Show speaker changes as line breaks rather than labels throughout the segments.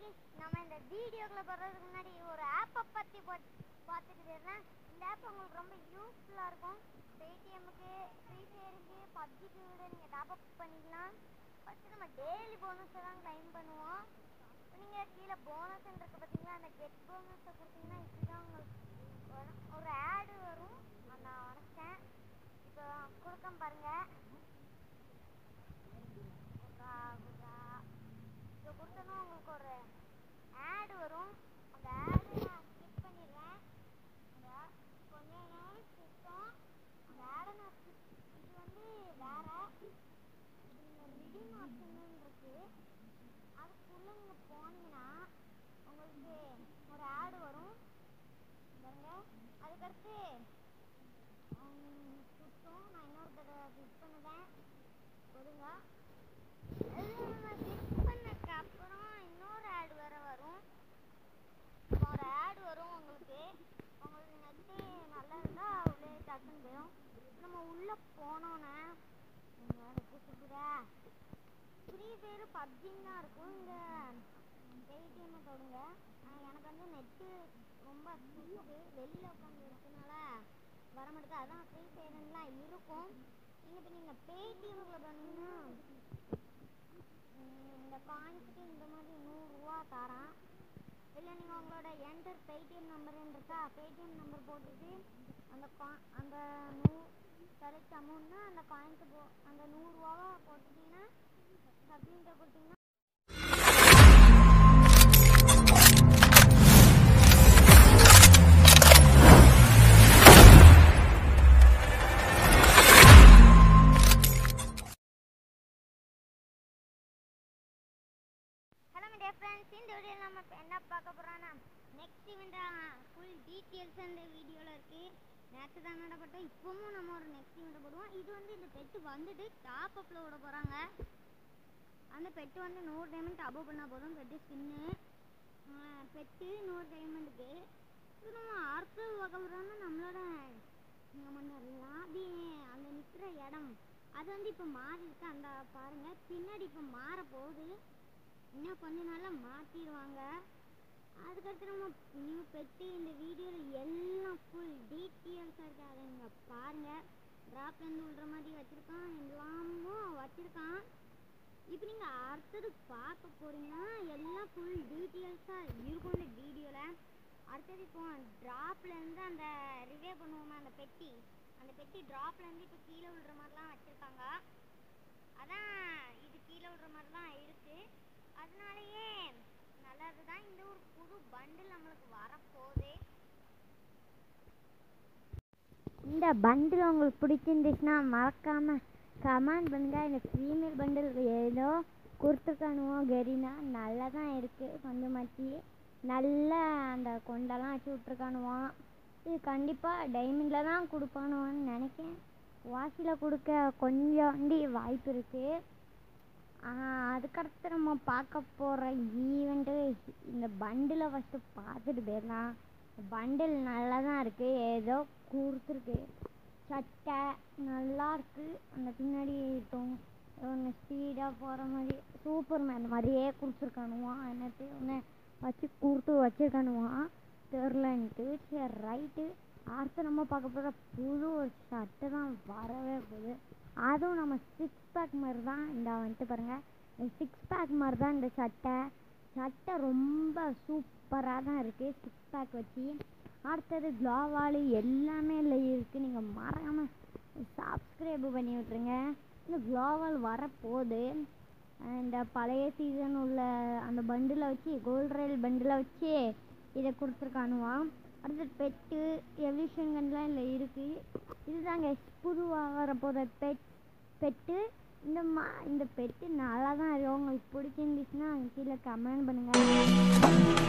இன்னைக்கு நம்ம இந்த வீடியோக்குள்ள போறதுக்கு முன்னாடி ஒரு ஆப்பை பத்தி பார்த்துட்டு போயிடலாம் இந்த ஆப் உங்களுக்கு ரொம்ப யூஸ்ஃபுல்லா இருக்கும் பேடிஎம்முக்கு ஃப்ரீ ஃபயருக்கு பப்ஜிக்கு கூட நீங்க டாப் அப் பண்ணிக்கலாம் ஃபர்ஸ்ட் நம்ம டெய்லி போனஸ் தான் கிளைம் பண்ணுவோம் இப்போ நீங்க கீழே போனஸ் இருக்கு பாத்தீங்களா அந்த கெட் போனஸை கொடுத்தீங்கன்னா இப்படிதான் உங்களுக்கு வரும் ஒரு ஆடு வரும் அதை நான் வரைச்சேன் இப்போ கொடுக்க பாருங்க குதா, குதா. இப்போ கொடுத்தோன்னா உங்களுக்கு ஒரு ஆடு வரும் அந்த ஆடு நான் ஸ்கிப் பண்ணிடுவேன் இந்த கொஞ்ச நேரம் சுத்தம் அந்த ஆடை நான் skip- இது வந்து வேற இந்த ரிடீம் ஆப்ஷன் இருக்கு அதுக்குள்ள நீங்க போனீங்கன்னா உங்களுக்கு ஒரு ஆடு வரும் பாருங்க அதுக்கடுத்து உம், சுத்தம் நான் இன்னொரு தடவை கிளிக் பண்ணுவேன் கொடுங்க கிளிக் பண்ணதுக்கு அப்புறம் இன்னொரு ஆடு வேற வரும் இப்போ ஒரு ஆடு வரும் உங்களுக்கு உங்களுக்கு நெட்டு நல்லா இருந்தா உள்ளே டக்குன்னு போயிடும் நம்ம உள்ள போனோன்னே சுத்துதா ஃப்ரீ ஃபயர் பப்ஜின்னு தான் இருக்கும் இந்த பேடிஎம்மை தொடுங்க ஆஹ் எனக்கு வந்து நெட்டு ரொம்ப சுத்துது வெளியில் உட்காந்து இருக்கனால வர மாட்டேது அதான் ஃப்ரீ ஃபயர்லாம் இருக்கும் நீங்கள் இப்போ நீங்கள் பேடிஎம்மில் பண்ணீங்கன்னா உம், இந்த காயின்ஸுக்கு இந்த மாதிரி நூறுரூவா தரான் இல்லை நீங்கள் உங்களோட என்டர் பேடிஎம் நம்பர்னு இருக்கா பேடிஎம் நம்பர் போட்டுட்டு அந்த கா அந்த நூ செலக்ட் அமௌண்ட்னா அந்த காயின்ஸு போ அந்த நூறுரூவாவை போட்டுட்டீங்கன்னா சப்மிட்டை கொடுத்தீங்கன்னா ஹலோ மீடியா ஃப்ரெண்ட்ஸ் இந்த வீடியோவில் நம்ம இப்ப என்ன பார்க்க போகிறோம்னா நெக்ஸ்ட் இவெண்ட் ஃபுல் டீட்டெயில்ஸ் அந்த வீடியோவில் இருக்குது நேற்று தான் நடப்பட்டோம் இப்போவும் நம்ம ஒரு நெக்ஸ்ட் இவெண்ட் போடுவோம் இது வந்து இந்த பெட்டு வந்துட்டு டாப் அப்பில் விட போகிறாங்க அந்த பெட்டு வந்து நூறு டைமண்ட் அபோவ் பண்ணால் போதும் பெட்டு ஸ்கின்னு பெட்டு நூறு டைமண்டுக்கு இது நம்ம அடுத்த வகைன்னா நம்மளோட நம்ம லாபி அந்த நிற்கிற இடம் அது வந்து இப்போ மாறி இருக்கு அந்த பாருங்க பின்னாடி இப்போ மாற போகுது இன்னும் கொஞ்ச நாள்ல மாத்திடுவாங்க அதுக்கடுத்து நம்ம நியூ பெட்டு இந்த வீடியோவில் எல்லாம் ஃபுல் டீட்டெயில்ஸாக இருக்கு அதை நீங்கள் பாருங்க ட்ராப்லேருந்து விடுற மாதிரி வச்சுருக்கான் எல்லாமும் வச்சுருக்கான் இப்போ நீங்கள் அடுத்தது பார்க்க போறீங்கன்னா எல்லாம் ஃபுல் டீட்டெயில்ஸாக இருக்கும் இந்த வீடியோவில் அடுத்தது இப்போ ட்ராப்லேருந்து அந்த ரிவே பண்ணுவோமே அந்த பெட்டி அந்த பெட்டி ட்ராப்லேருந்து இப்போ கீழே விழுற மாதிரிலாம் வச்சுருக்காங்க அதான் இது கீழே விடுற மாதிரி தான் இருக்கு அதனாலயே நல்லது தான் இந்த ஒரு புது பண்டில் நம்மளுக்கு வரப்போகுது இந்த பண்டில் உங்களுக்கு பிடிச்சிருந்துச்சுன்னா மறக்காம கமெண்ட் பண்ணுங்க இந்த ஃபீமேல் பண்டில் ஏதோ கொடுத்துருக்கானுவோ கெரினா நல்லா தான் இருக்கு கொஞ்சம் மச்சி நல்லா அந்த கொண்டெல்லாம் வச்சு விட்ருக்கானுவான் இது கண்டிப்பாக டைமண்டில் தான் கொடுப்பானுவான்னு நினைக்கிறேன் வாசியில் கொடுக்க கொஞ்சோண்டி வாய்ப்பு இருக்குது அதுக்கடுத்து நம்ம பார்க்க போகிற ஈவெண்ட்டு இந்த பண்டிலை ஃபஸ்ட்டு பார்த்துட்டு போயிடலாம் பண்டில் நல்லா தான் இருக்குது ஏதோ கொடுத்துருக்கு சட்டை நல்லா இருக்கு அந்த பின்னாடி இருக்கும் ஒன்று ஸ்பீடாக போகிற மாதிரி சூப்பர் மேன் மாதிரியே கொடுத்துருக்கானுவான் என்னட்டு ஒன்று வச்சு கொடுத்து வச்சிருக்கானுவான் தெரிலன்ட்டு சரி ரைட்டு அடுத்து நம்ம பார்க்க போகிற புது ஒரு சட்டை தான் வரவே போகுது அதுவும் நம்ம சிக்ஸ் பேக் மாதிரி தான் இந்த வந்துட்டு பாருங்கள் சிக்ஸ் பேக் மாதிரி தான் இந்த சட்டை சட்டை ரொம்ப சூப்பராக தான் இருக்குது சிக்ஸ் பேக் வச்சு அடுத்தது க்ளோவாலு எல்லாமே இல்லை இருக்குது நீங்கள் மறக்காமல் சப்ஸ்கிரைப் பண்ணி விட்ருங்க இந்த க்ளோவால் வரப்போகுது இந்த பழைய சீசன் உள்ள அந்த பண்டில் வச்சு கோல்ட் ரயில் பண்டில் வச்சு இதை கொடுத்துருக்கானுவான் அடுத்து பெட்டு எவிஷன் கன்லாம் இல்லை இருக்குது இதுதாங்க புதுவாக வரப்போகிற பெட் பெட்டு இந்த மா இந்த பெட்டு நல்லா தான் இருக்கு உங்களுக்கு பிடிச்சிருந்துச்சுன்னா கீழே கமெண்ட் பண்ணுங்கள்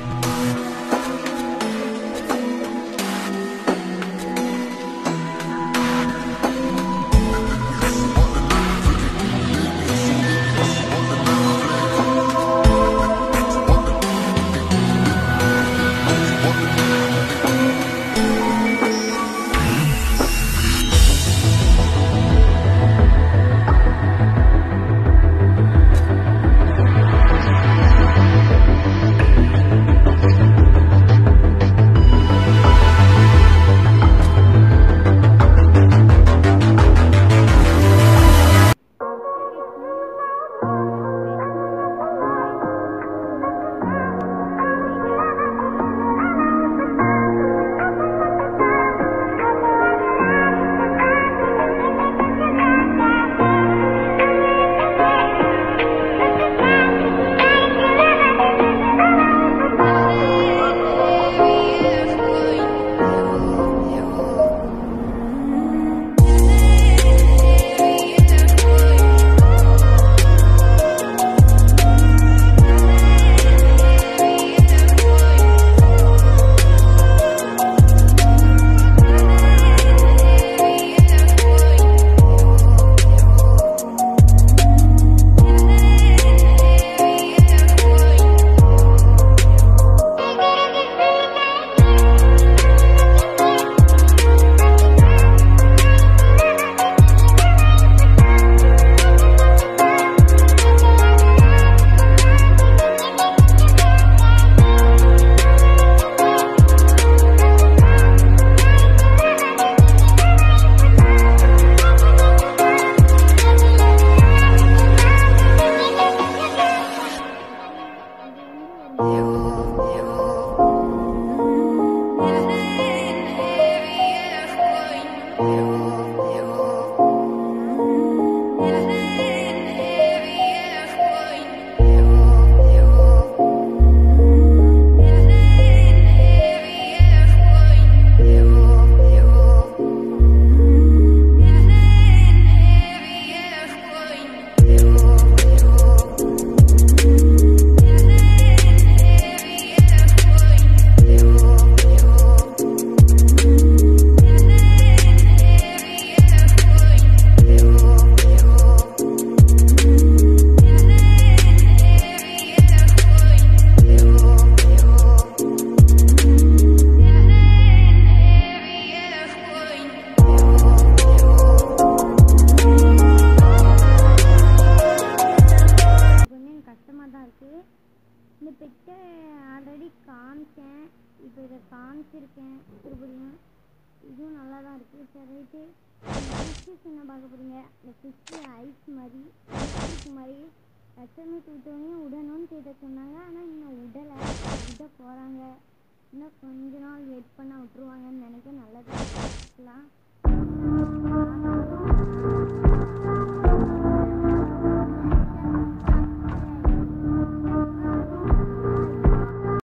கொஞ்சம் கஷ்டமாக தான் இருக்குது இந்த பெட்டை ஆல்ரெடி காமிச்சேன் இப்போ இதை காமிச்சிருக்கேன் திருப்பதியும் இதுவும் நல்லா தான் இருக்குது சரி ரைட்டு ஃபிஷ்ஷஸ் என்ன பார்க்க போகிறீங்க இந்த ஃபிஷ்ஷு ஐஸ் மாதிரி ஐஸ் மாதிரி எஸ்எம்இ தூத்தோனையும் விடணும்னு கேட்ட சொன்னாங்க ஆனால் இன்னும் விடலை விட போகிறாங்க இன்னும் கொஞ்ச நாள் வெயிட் பண்ண விட்ருவாங்கன்னு நினைக்க நல்லதாக இருக்கலாம்